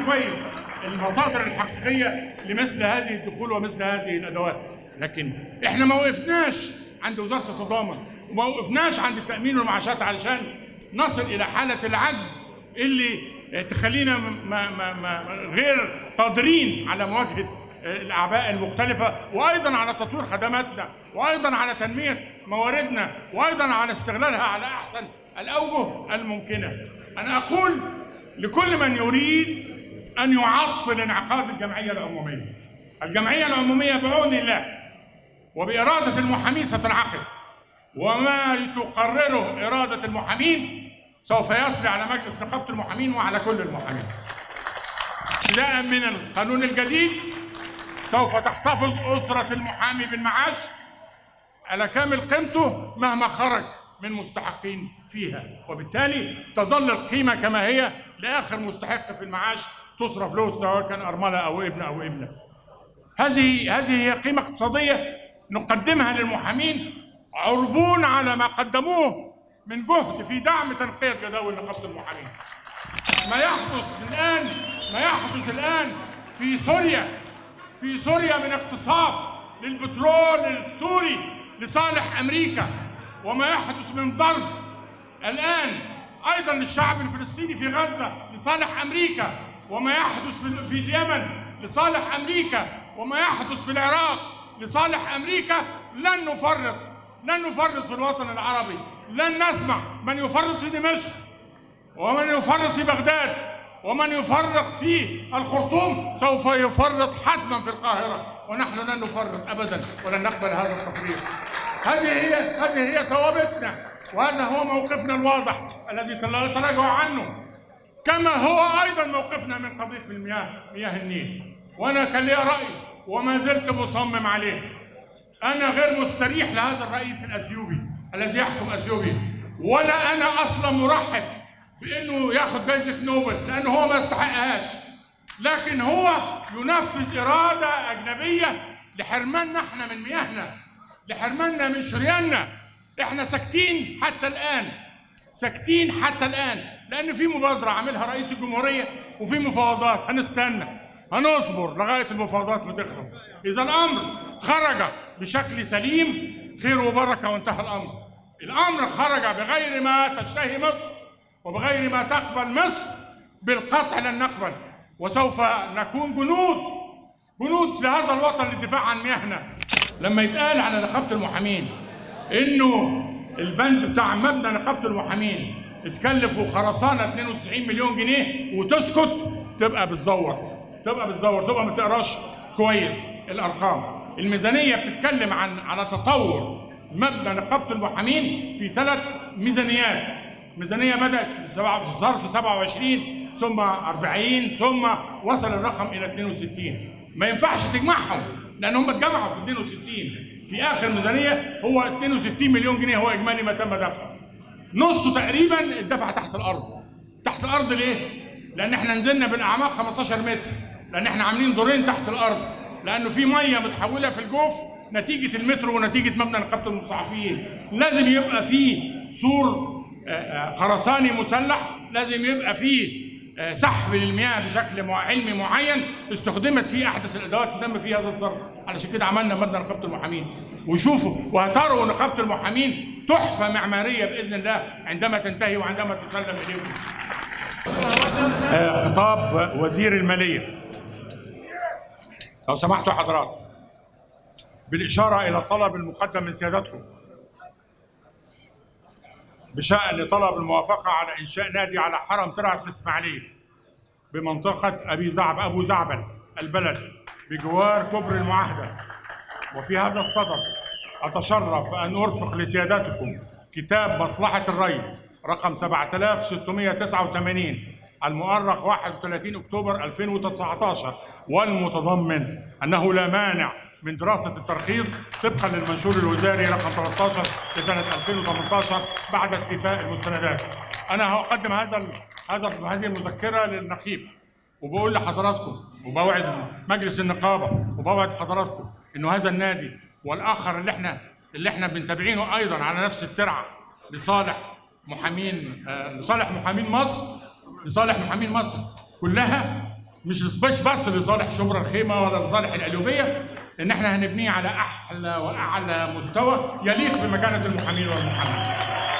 كويس المصادر الحقيقيه لمثل هذه الدخول ومثل هذه الادوات لكن احنا ما وقفناش عند وزاره التضامن وما وقفناش عند التامين والمعاشات علشان نصل الى حاله العجز اللي تخلينا ما ما ما غير قادرين على مواجهه الاعباء المختلفه وايضا على تطوير خدماتنا وايضا على تنميه مواردنا وايضا على استغلالها على احسن الاوجه الممكنه انا اقول لكل من يريد ان يعطل انعقاد الجمعيه العموميه الجمعيه العموميه بعون الله وباراده المحامين ستنعقد وما تقرره اراده المحامين سوف يسري على مجلس نقابه المحامين وعلى كل المحامين ابتداء من القانون الجديد سوف تحتفظ أسرة المحامي بالمعاش على كامل قيمته مهما خرج من مستحقين فيها وبالتالي تظل القيمة كما هي لآخر مستحق في المعاش تصرف له سواء كان أرملة أو ابن أو ابنة هذه هذه هي قيمة اقتصادية نقدمها للمحامين عربون على ما قدموه من جهد في دعم تنقية جداول نقابة المحامين ما يحدث الآن ما يحدث الآن في سوريا في سوريا من اغتصاب للبترول السوري لصالح امريكا وما يحدث من ضرب الان ايضا للشعب الفلسطيني في غزه لصالح امريكا وما يحدث في في اليمن لصالح امريكا وما يحدث في العراق لصالح امريكا لن نفرط لن نفرط في الوطن العربي لن نسمع من يفرط في دمشق ومن يفرط في بغداد ومن يفرط في الخرطوم سوف يفرط حتما في القاهرة ونحن لن نفرط أبدا ولن نقبل هذا التفريط هذه هي هذه هي ثوابتنا وهذا هو موقفنا الواضح الذي لا تراجع عنه كما هو أيضا موقفنا من قضية المياه مياه النيل وأنا كان لي رأي وما زلت مصمم عليه أنا غير مستريح لهذا الرئيس الأثيوبي الذي يحكم أثيوبيا ولا أنا أصلا مرحب بانه ياخذ جائزه نوبل لانه هو ما يستحقهاش لكن هو ينفذ اراده اجنبيه لحرماننا احنا من مياهنا لحرماننا من شرياننا احنا ساكتين حتى الان ساكتين حتى الان لان في مبادره عاملها رئيس الجمهوريه وفي مفاوضات هنستنى هنصبر لغايه المفاوضات ما تخلص اذا الامر خرج بشكل سليم خير وبركه وانتهى الامر الامر خرج بغير ما تشتهي مصر وبغير ما تقبل مصر بالقطع لن نقبل وسوف نكون جنود جنود لهذا الوطن للدفاع عن مياهنا لما يتقال على نقابه المحامين انه البند بتاع مبنى نقابه المحامين اتكلفوا خرسانه 92 مليون جنيه وتسكت تبقى بتزور تبقى بتزور تبقى ما تقراش كويس الارقام الميزانيه بتتكلم عن على تطور مبنى نقابه المحامين في ثلاث ميزانيات ميزانية بدأت في ظرف 27 ثم 40 ثم وصل الرقم إلى 62 ما ينفعش تجمعهم لأن هم اتجمعوا في 62 في آخر ميزانية هو 62 مليون جنيه هو إجمالي ما تم دفعه نصه تقريبا اتدفع تحت الأرض تحت الأرض ليه؟ لأن احنا نزلنا بالأعماق 15 متر لأن احنا عاملين دورين تحت الأرض لأنه في مية متحولة في الجوف نتيجة المترو ونتيجة مبنى نقابة المستضعفين لازم يبقى في سور خرساني مسلح لازم يبقى فيه سحب للمياه بشكل علمي معين استخدمت فيه احدث الادوات اللي تم فيه هذا الصرف علشان كده عملنا مبنى نقابه المحامين وشوفوا وهتروا نقابه المحامين تحفه معماريه باذن الله عندما تنتهي وعندما تسلم اليكم خطاب وزير الماليه لو سمحتوا حضرات بالاشاره الى الطلب المقدم من سيادتكم بشأن طلب الموافقة على إنشاء نادي على حرم ترعة الإسماعيلية بمنطقة أبي زعب أبو زعبل البلد بجوار كبر المعاهدة وفي هذا الصدد أتشرف أن أرفق لسيادتكم كتاب مصلحة الري رقم 7689 المؤرخ 31 أكتوبر 2019 والمتضمن أنه لا مانع من دراسة الترخيص طبقا للمنشور الوزاري رقم 13 لسنة 2018 بعد استيفاء المستندات. أنا هقدم هذا ال هذا هذه المذكرة للنقيب وبقول لحضراتكم وبوعد مجلس النقابة وبوعد حضراتكم إنه هذا النادي والآخر اللي إحنا اللي إحنا بنتابعينه أيضا على نفس الترعة لصالح محامين آه لصالح محامين مصر لصالح محامين مصر كلها مش بس بس لصالح شبرا الخيمه ولا لصالح القليوبيه ان احنا هنبنيه على احلى واعلى مستوى يليق بمكانه المحامين والمحامين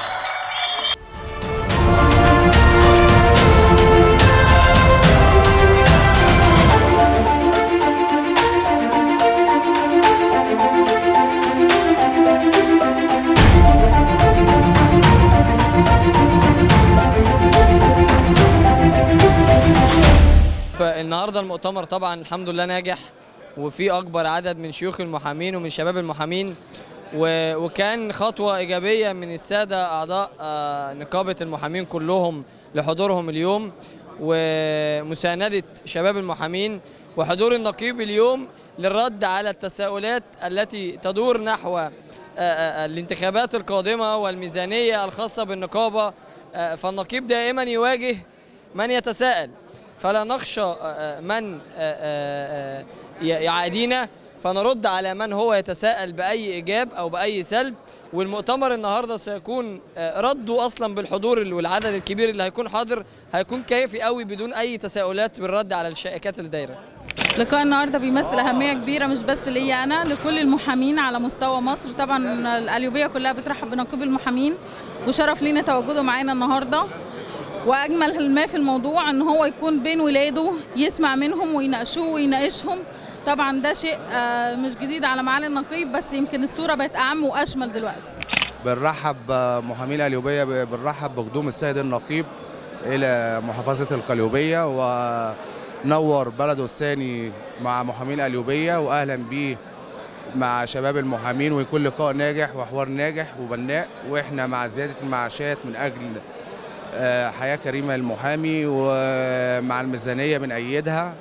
النهارده المؤتمر طبعا الحمد لله ناجح وفي اكبر عدد من شيوخ المحامين ومن شباب المحامين و- وكان خطوه ايجابيه من الساده اعضاء آه، نقابه المحامين كلهم لحضورهم اليوم ومسانده شباب المحامين وحضور النقيب اليوم للرد على التساؤلات التي تدور نحو آه، آه، الانتخابات القادمه والميزانيه الخاصه بالنقابه آه، فالنقيب دائما يواجه من يتساءل فلا نخشى آه، آه، من آه، آه، آه، ي- يعادينا فنرد على من هو يتساءل بأي إيجاب أو بأي سلب والمؤتمر النهارده سيكون آه، رده أصلا بالحضور ال- والعدد الكبير اللي هيكون حاضر هيكون كافي قوي بدون أي تساؤلات بالرد على الشائكات اللي دايرة لقاء النهارده بيمثل اهميه كبيره مش بس ليا انا لكل المحامين على مستوى مصر طبعا القليوبيه كلها بترحب بنقيب المحامين وشرف لينا تواجده معانا النهارده واجمل ما في الموضوع ان هو يكون بين ولاده يسمع منهم ويناقشوه ويناقشهم طبعا ده شيء آه، مش جديد على معالي النقيب بس يمكن الصوره بقت اعم واشمل دلوقتي بنرحب محامين القليوبية بنرحب بقدوم السيد النقيب إلى محافظة القليوبية ونور بلده الثاني مع محامين القليوبية وأهلا بيه مع شباب المحامين ويكون لقاء ناجح وحوار ناجح وبناء وإحنا مع زيادة المعاشات من أجل آه، حياة كريمة للمحامي ومع الميزانية بنأيدها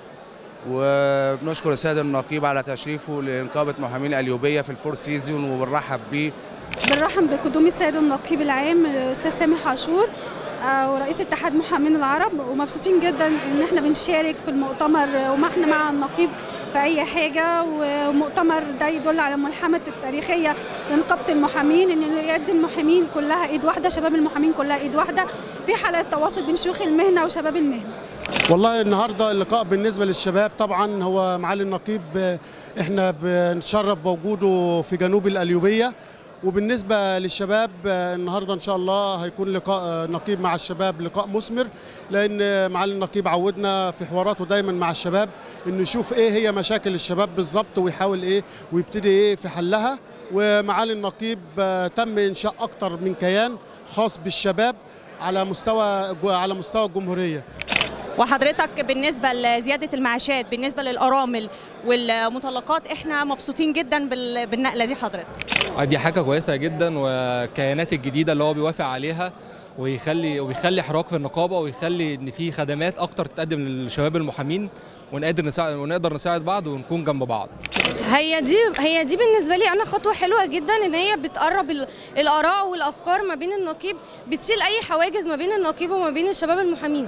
وبنشكر السيد النقيب على تشريفه لنقابة محامين القليوبية في الفور سيزون وبنرحب بيه بنرحب بقدوم السيد النقيب العام الاستاذ سامح عاشور آه، ورئيس اتحاد محامين العرب ومبسوطين جدا ان احنا بنشارك في المؤتمر وما احنا مع النقيب في اي حاجه ومؤتمر ده يدل على ملحمه التاريخيه لنقابه المحامين ان يد المحامين كلها ايد واحده شباب المحامين كلها ايد واحده في حالات تواصل بين شيوخ المهنه وشباب المهنه والله النهارده اللقاء بالنسبه للشباب طبعا هو معالي النقيب آه، احنا بنتشرف بوجوده في جنوب القليوبيه وبالنسبه للشباب آه، النهارده ان شاء الله هيكون لقاء آه، نقيب مع الشباب لقاء مثمر لان آه، معالي النقيب عودنا في حواراته دايما مع الشباب انه يشوف ايه هي مشاكل الشباب بالظبط ويحاول ايه ويبتدي ايه في حلها ومعالي النقيب آه، تم انشاء اكتر من كيان خاص بالشباب على مستوى على مستوى الجمهوريه وحضرتك بالنسبه لزياده المعاشات بالنسبه للارامل والمطلقات احنا مبسوطين جدا بال- بالنقله دي حضرتك دي حاجة كويسة جدا والكيانات الجديدة اللي هو بيوافق عليها ويخلي ويخلي حراك في النقابة ويخلي ان في خدمات اكتر تتقدم للشباب المحامين ونقدر نساعد ونقدر نساعد بعض ونكون جنب بعض. هي دي هي دي بالنسبه لي انا خطوه حلوه جدا ان هي بتقرب ال- الاراء والافكار ما بين النقيب بتشيل اي حواجز ما بين النقيب وما بين الشباب المحامين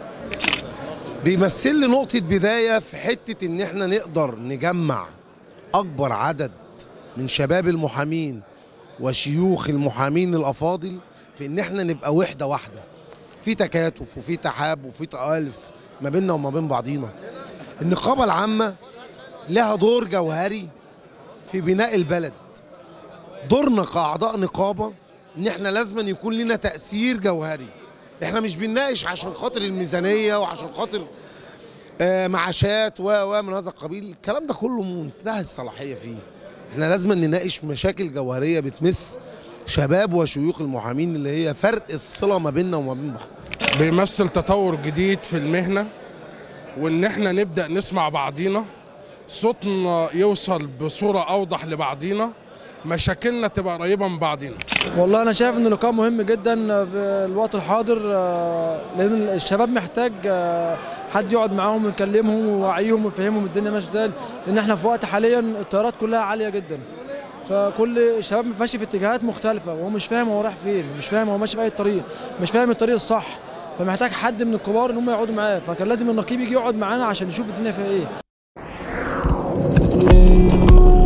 بيمثل لي نقطة بداية في حتة إن إحنا نقدر نجمع أكبر عدد من شباب المحامين وشيوخ المحامين الأفاضل في إن إحنا نبقى وحدة واحدة في تكاتف وفي تحاب وفي تآلف ما بيننا وما بين بعضينا النقابة العامة لها دور جوهري في بناء البلد دورنا كأعضاء نقابة إن إحنا لازم يكون لنا تأثير جوهري إحنا مش بنناقش عشان خاطر الميزانية وعشان خاطر آه، معاشات و و من هذا القبيل الكلام ده كله منتهى الصلاحية فيه إحنا لازم نناقش مشاكل جوهرية بتمس شباب وشيوخ المحامين اللي هي فرق الصلة ما بيننا وما بين بعض بيمثل تطور جديد في المهنة وإن إحنا نبدأ نسمع بعضينا صوتنا يوصل بصورة أوضح لبعضينا مشاكلنا تبقى قريبة من بعضينا والله انا شايف ان اللقاء مهم جدا في الوقت الحاضر آه، لان الشباب محتاج آه، حد يقعد معاهم ويكلمهم ويوعيهم ويفهمهم الدنيا ماشيه ازاي لان احنا في وقت حاليا التيارات كلها عاليه جدا فكل الشباب ماشي في اتجاهات مختلفه وهو مش فاهم هو رايح فين مش فاهم هو ماشي في اي طريق مش فاهم الطريق الصح فمحتاج حد من الكبار ان هم يقعدوا معاه فكان لازم النقيب يجي يقعد معانا عشان يشوف الدنيا فيها ايه